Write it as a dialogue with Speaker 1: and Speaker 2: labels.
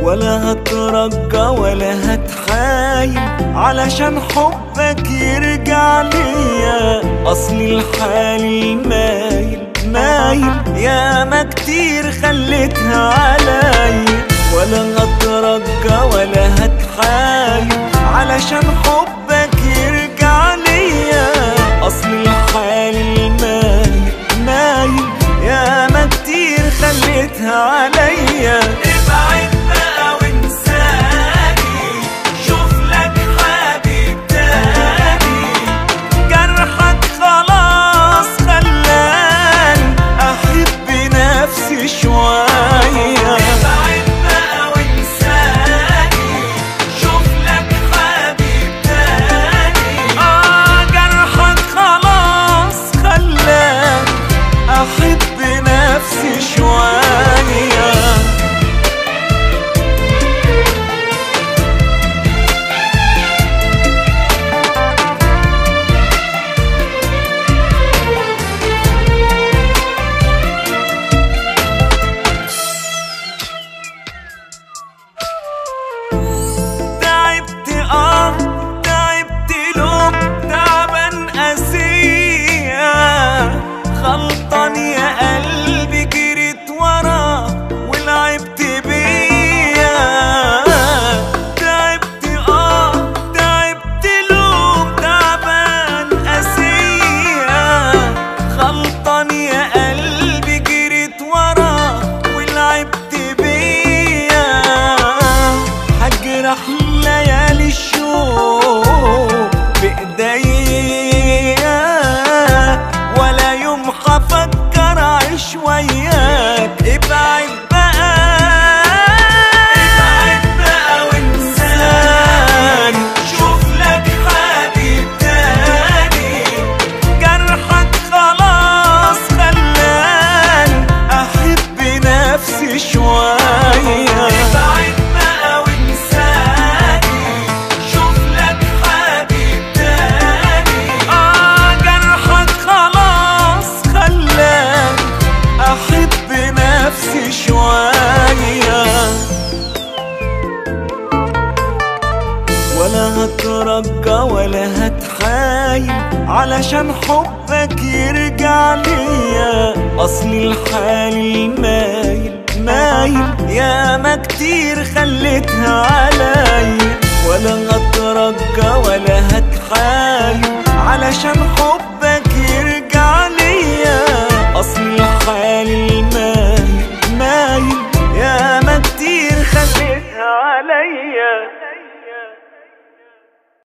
Speaker 1: ولا هترجى ولا هتحايل علشان حبك يرجع ليا اصل الحال المايل مايل ياما كتير خليتها عليا ولا هترجى ولا هتحايل علشان حبك يرجع ليا اصل الحال المايل مايل ياما كتير خليتها عليا ابعد بقى وانساني شوف لك حبيب تاني جرحك خلاص خلاني احب نفسي شوية ابعد بقى وانساني شوف لك حبيب تاني اه جرحك خلاص خلاني احب نفسي شوية تعبت اه تعبت لوم تعبان قاسية غلطان يا قلبي جريت وراه ولعبت بيا تعبت اه تعبت لوم تعبان قاسية غلطان يا قلبي جريت وراه ولعبت بيا هجرح ليالي الشوق بإيديا ولا يوم هفكر أعيش وياك ابعد بقى ابعد بقى وانساني شوف لك حبيب تاني جرحك خلاص خلاني احب نفسي شوية ابعد بقى وانساني شوف لك حبيب تاني اه جرحك خلاص خلاني احب نفسي شوية ولا هترجى ولا هتحايل علشان حبك يرجع ليا اصل الحال المايل مايل ياما كتير خليتها عليا ولا هترجى